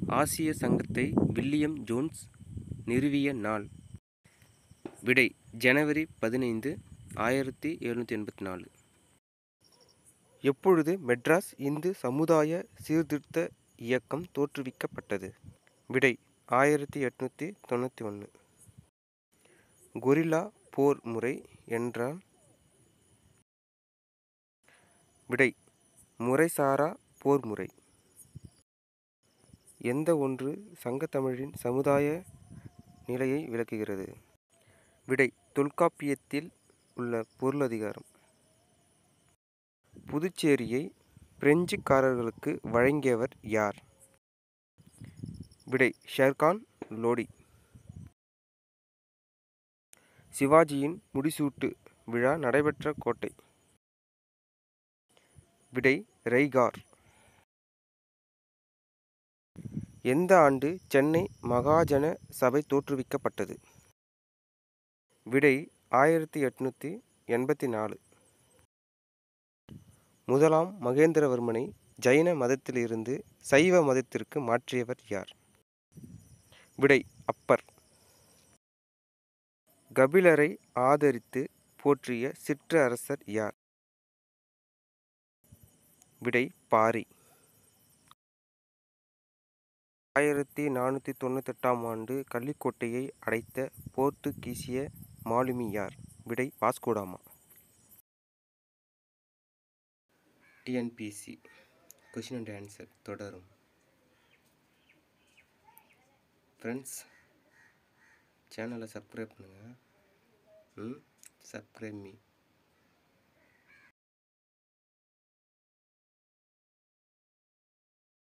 ஆசிய சங்கத்தை William Jones நிறுவிய நாள் விடை ஜனவரி பதினைந்து ஆயிரத்தி எழுநூற்றி எண்பத்தி நாலு எப்பொழுது மெட்ராஸ் இந்து சமுதாய சீர்திருத்த இயக்கம் தோற்றுவிக்கப்பட்டது விடை ஆயிரத்தி எட்நூற்றி தொண்ணூற்றி ஒன்று கொரில்லா போர் முறை என்றால் விடை முறைசாரா போர் முறை எந்த ஒன்று சங்கத்தமிழின் சமுதாய நிலையை விளக்குகிறது விடை தொல்காப்பியத்தில் உள்ள பொருளதிகாரம் புதுச்சேரியை பிரெஞ்சுக்காரர்களுக்கு வழங்கியவர் யார் விடை ஷெர்கான் லோடி சிவாஜியின் முடிசூட்டு விழா நடைபெற்ற கோட்டை விடை ரைகார் எந்த ஆண்டு சென்னை மகாஜன சபை தோற்றுவிக்கப்பட்டது விடை ஆயிரத்தி எட்நூற்றி எண்பத்தி நாலு முதலாம் மகேந்திரவர்மனை ஜைன மதத்திலிருந்து சைவ மதத்திற்கு மாற்றியவர் யார் விடை அப்பர் கபிலரை ஆதரித்து போற்றிய சிற்றரசர் யார் விடை பாரி ஆயிரத்தி நானூற்றி தொண்ணூத்தெட்டாம் ஆண்டு கள்ளிக்கோட்டையை அடைத்த போர்த்துகீசிய மாலுமி யார் விடை Vasco da Gama TNPSC question and answer தொடரும் ஃப்ரெண்ட்ஸ் சேனலை சப்ஸ்கிரைப் பண்ணுங்கள் ம் சப்ஸ்கிரைப் மீ